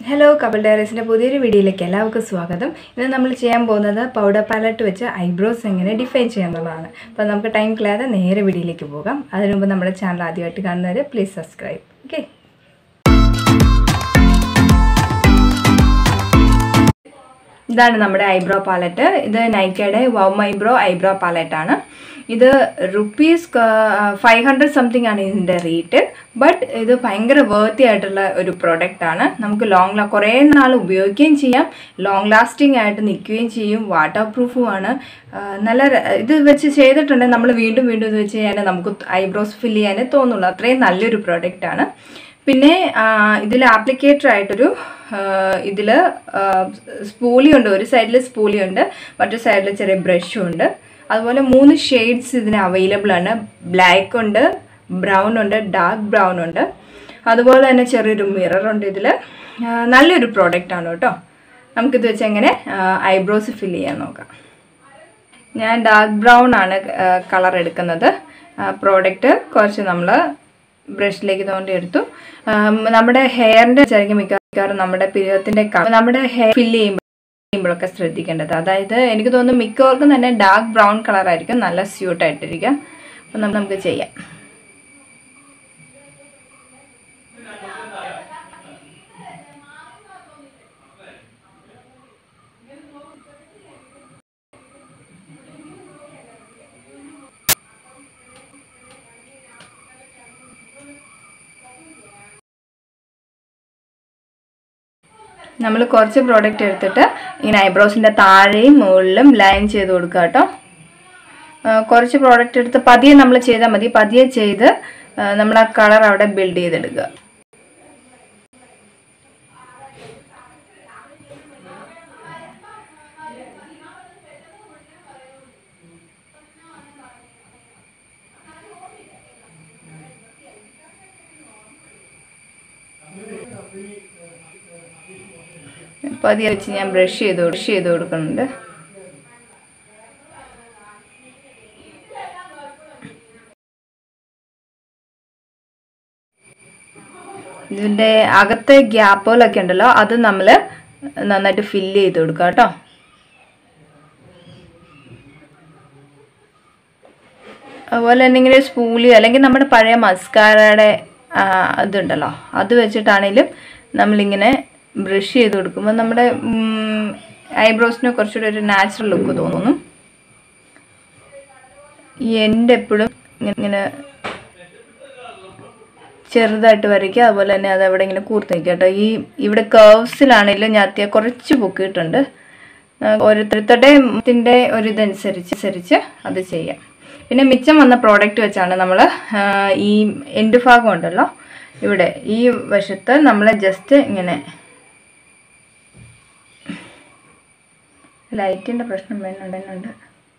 hello couple ഡയറീസിൻ്റെ പുതിയൊരു വീഡിയോയിലേക്ക് എല്ലാവർക്കും സ്വാഗതം ഇന്ന് നമ്മൾ ചെയ്യാൻ പോകുന്നത് പൗഡർ പാലറ്റ് വെച്ച് ഐബ്രോസ് എങ്ങനെ ഡിഫൈൻ ചെയ്യാന്നുള്ളതാണ് അപ്പോൾ നമുക്ക് ടൈം കളയാതെ നേരെ വീഡിയോയിലേക്ക് പോകാം അതിനു മുമ്പ് നമ്മുടെ ചാനൽ ആദ്യമായിട്ട് കാണുന്നവർ പ്ലീസ് സബ്സ്ക്രൈബ് ഓക്കെ ഇതാണ് നമ്മുടെ ഐബ്രോ പാലറ്റ് ഇത് നൈക്കയുടെ വൗം ഐബ്രോ ഐബ്രോ പാലറ്റാണ് ഇത് റുപ്പീസ് ഫൈവ് ഹൺഡ്രഡ് സംതിങ് ആണ് ഇതിൻ്റെ റേറ്റ് ബട്ട് ഇത് ഭയങ്കര വേർത്തി ആയിട്ടുള്ള ഒരു പ്രോഡക്റ്റ് ആണ് നമുക്ക് ലോങ് കുറേ നാൾ ഉപയോഗിക്കുകയും ചെയ്യാം ലോങ് ലാസ്റ്റിംഗ് ആയിട്ട് നിൽക്കുകയും ചെയ്യും വാട്ടർ പ്രൂഫുമാണ് നല്ല ര- ഇത് വെച്ച് ചെയ്തിട്ടുണ്ടെങ്കിൽ നമ്മൾ വീണ്ടും വീണ്ടും ഇത് വെച്ച് ചെയ്യാൻ നമുക്ക് ഐബ്രോസ് ഫില്ല് ചെയ്യാനേ തോന്നുള്ളൂ അത്രയും നല്ലൊരു പ്രോഡക്റ്റ് ആണ് പിന്നെ ഇതിൽ ആപ്ലിക്കേറ്റർ ആയിട്ടൊരു ഇതിൽ സ്പൂലി ഉണ്ട് ഒരു സൈഡിൽ സ്പൂലി ഉണ്ട് മറ്റൊരു സൈഡിൽ ചെറിയ ബ്രഷും ഉണ്ട് അതുപോലെ മൂന്ന് ഷെയ്ഡ്സ് ഇതിന് അവൈലബിൾ ആണ് ബ്ലാക്ക് ഉണ്ട് ബ്രൗൺ ഉണ്ട് ഡാർക്ക് ബ്രൗൺ ഉണ്ട് അതുപോലെ തന്നെ ചെറിയൊരു മിറർ ഉണ്ട് ഇതിൽ നല്ലൊരു പ്രോഡക്റ്റ് ആണ് കേട്ടോ നമുക്കിത് വെച്ച് എങ്ങനെ ഐബ്രോസ് ഫില്ല് ചെയ്യാൻ നോക്കാം ഞാൻ ഡാർക്ക് ബ്രൗൺ ആണ് കളർ എടുക്കുന്നത് പ്രോഡക്റ്റ് കുറച്ച് നമ്മൾ ബ്രഷിലേക്ക് തോണ്ടി എടുത്തു ആം, നമ്മുടെ ഹെയറിൻ്റെ ചെറിയ മിക്കവാറും നമ്മുടെ പിരിയത്തിൻ്റെ നമ്മുടെ ഹെയർ ഫില്ല് ചെയ്യുമ്പോൾ ചെയ്യുമ്പോഴൊക്കെ ശ്രദ്ധിക്കേണ്ടത് അതായത് എനിക്ക് തോന്നുന്നു മിക്കവർക്കും തന്നെ ഡാർക്ക് ബ്രൗൺ കളർ ആയിരിക്കും നല്ല സ്യൂട്ട് ആയിട്ടിരിക്കുക അപ്പം നമുക്ക് നമുക്ക് ചെയ്യാം നമ്മൾ കുറച്ച് പ്രോഡക്റ്റ് എടുത്തിട്ട് ഇങ്ങനെ ഐബ്രോസിൻ്റെ താഴെയും മുകളിലും ലൈൻ ചെയ്ത് കൊടുക്കുക കേട്ടോ ആ, കുറച്ച് പ്രോഡക്റ്റ് എടുത്ത് പതിയെ നമ്മൾ ചെയ്താൽ മതി പതിയെ ചെയ്ത് നമ്മൾ ആ കളർ അവിടെ ബിൽഡ് ചെയ്തെടുക്കുക പതിയെ വെച്ച് ഞാൻ ബ്രഷ് ചെയ്ത് ബ്രഷ് ചെയ്ത് കൊടുക്കുന്നുണ്ട് ഇതിൻ്റെ അകത്തെ ഗ്യാപ്പുകളൊക്കെ ഉണ്ടല്ലോ അത് നമ്മൾ നന്നായിട്ട് ഫില്ല് ചെയ്ത് കൊടുക്കുക കേട്ടോ അതുപോലെ തന്നെ ഇങ്ങനെ സ്പൂലി അല്ലെങ്കിൽ നമ്മുടെ പഴയ മസ്കാരയുടെ ഇതുണ്ടല്ലോ അത് വെച്ചിട്ടാണേലും നമ്മളിങ്ങനെ ബ്രഷ് ചെയ്ത് കൊടുക്കുമ്പോൾ നമ്മുടെ ഐബ്രോസിന് കുറച്ചുകൂടി ഒരു നാച്ചുറൽ ലുക്ക് തോന്നുന്നു ഈ എൻ്റെ എപ്പോഴും ഇങ്ങനെ ചെറുതായിട്ട് വരയ്ക്കുക അതുപോലെ തന്നെ അത് അവിടെ ഇങ്ങനെ കൂർത്ത് നിൽക്കുക കേട്ടോ ഈ ഇവിടെ കേർവ്സിലാണെങ്കിലും ഞാൻ അത്യാവശ്യം കുറച്ച് പൊക്കിയിട്ടുണ്ട് ഓരോരുത്തരുടെ ഒരു ഇതനുസരിച്ച് അനുസരിച്ച് അത് ചെയ്യാം പിന്നെ മിച്ചം വന്ന പ്രോഡക്റ്റ് വെച്ചാണ് നമ്മൾ ഈ എൻഡ് ഭാഗം ഉണ്ടല്ലോ ഇവിടെ ഈ വശത്ത് നമ്മൾ ജസ്റ്റ് ഇങ്ങനെ ലൈറ്റിൻ്റെ പ്രശ്നം വേണമെന്നുണ്ട്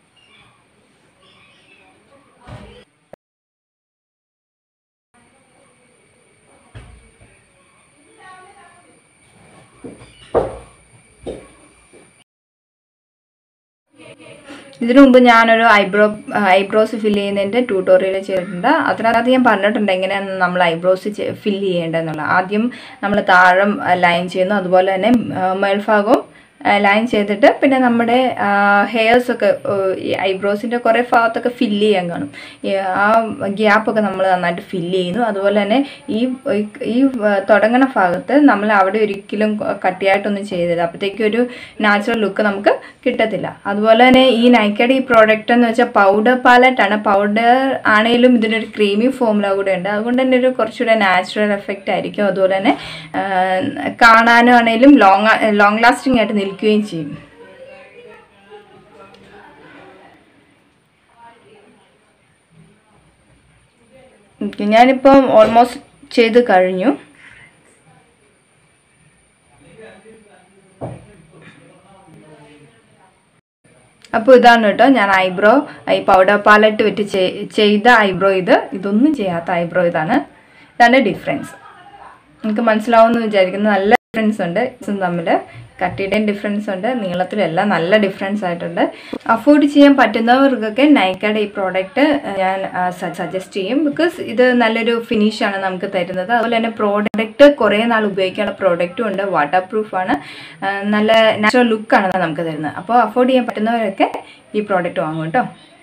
ഇതിനു മുമ്പ് ഞാനൊരു ഐബ്രോ ഐബ്രോസ് ഫില്ല് ചെയ്യുന്നതിൻ്റെ ട്യൂട്ടോറിയൽ ചെയ്തിട്ടുണ്ട് അതിനകത്ത് ഞാൻ പറഞ്ഞിട്ടുണ്ട് എങ്ങനെയാണ് നമ്മൾ ഐബ്രോസ് ഫില്ല് ചെയ്യേണ്ടതെന്നുള്ളത് ആദ്യം നമ്മൾ താഴം ലൈൻ ചെയ്യുന്നു അതുപോലെ തന്നെ ആ, മേൽഭാഗവും ലൈൻ ചെയ്തിട്ട് പിന്നെ നമ്മുടെ ഹെയർസ് ഒക്കെ ഈ ഐബ്രോസിൻ്റെ കുറേ ഭാഗത്തൊക്കെ ഫില്ല് ചെയ്യാൻ കാണും ഈ ആ ഗ്യാപ്പൊക്കെ നമ്മൾ നന്നായിട്ട് ഫില്ല് ചെയ്യുന്നു അതുപോലെ തന്നെ ഈ ഈ തുടങ്ങണ ഭാഗത്ത് നമ്മൾ അവിടെ ഒരിക്കലും കട്ടിയായിട്ടൊന്നും ചെയ്തില്ല അപ്പോഴത്തേക്കും ഒരു നാച്ചുറൽ ലുക്ക് നമുക്ക് കിട്ടത്തില്ല അതുപോലെ തന്നെ ഈ നൈക്കയുടെ ഈ പ്രോഡക്റ്റ് എന്ന് വെച്ചാൽ പൗഡർ പാലറ്റാണ് പൗഡർ ആണെങ്കിലും ഇതിനൊരു ക്രീമി ഫോമുല കൂടെ ഉണ്ട് അതുകൊണ്ട് തന്നെ ഒരു കുറച്ചുകൂടെ നാച്ചുറൽ എഫക്റ്റ് ആയിരിക്കും അതുപോലെ തന്നെ ആ, കാണാനും ആണെങ്കിലും ലോങ് ലോങ് ലാസ്റ്റിംഗ് ആയിട്ട് നിൽക്കുകയും ചെയ്യും ഓക്കെ ഞാനിപ്പം ഓൾമോസ്റ്റ് ചെയ്ത് കഴിഞ്ഞു അപ്പോൾ ഇതാണ് കേട്ടോ ഞാൻ ഐബ്രോ ഈ പൗഡർ പാലറ്റ് വെച്ച് ചെയ്- ചെയ്ത ഐബ്രോ ഇത് ഇതൊന്നും ചെയ്യാത്ത ഐബ്രോ ഇതാണ് ഇതാണ് ഡിഫറൻസ് നിങ്ങൾക്ക് മനസ്സിലാവുമെന്ന് വിചാരിക്കുന്നു നല്ല ഡിഫറൻസ് ഉണ്ട് ഇതും തമ്മിൽ കട്ടിയുടെയും ഡിഫറൻസ് ഉണ്ട് നീളത്തിലും എല്ലാം നല്ല ഡിഫറൻസ് ആയിട്ടുണ്ട് അഫോർഡ് ചെയ്യാൻ പറ്റുന്നവർക്കൊക്കെ നൈക്കയുടെ ഈ പ്രോഡക്റ്റ് ഞാൻ സജസ്റ്റ് ചെയ്യും ബിക്കോസ് ഇത് നല്ലൊരു ഫിനിഷാണ് നമുക്ക് തരുന്നത് അതുപോലെ തന്നെ പ്രോഡക്റ്റ് കുറേ നാൾ ഉപയോഗിക്കാനുള്ള പ്രോഡക്റ്റും ഉണ്ട് വാട്ടർ പ്രൂഫാണ് നല്ല നാച്ചുറൽ ലുക്കാണ് നമുക്ക് തരുന്നത് അപ്പോൾ അഫോർഡ് ചെയ്യാൻ പറ്റുന്നവരൊക്കെ ഈ പ്രോഡക്റ്റ് വാങ്ങും കേട്ടോ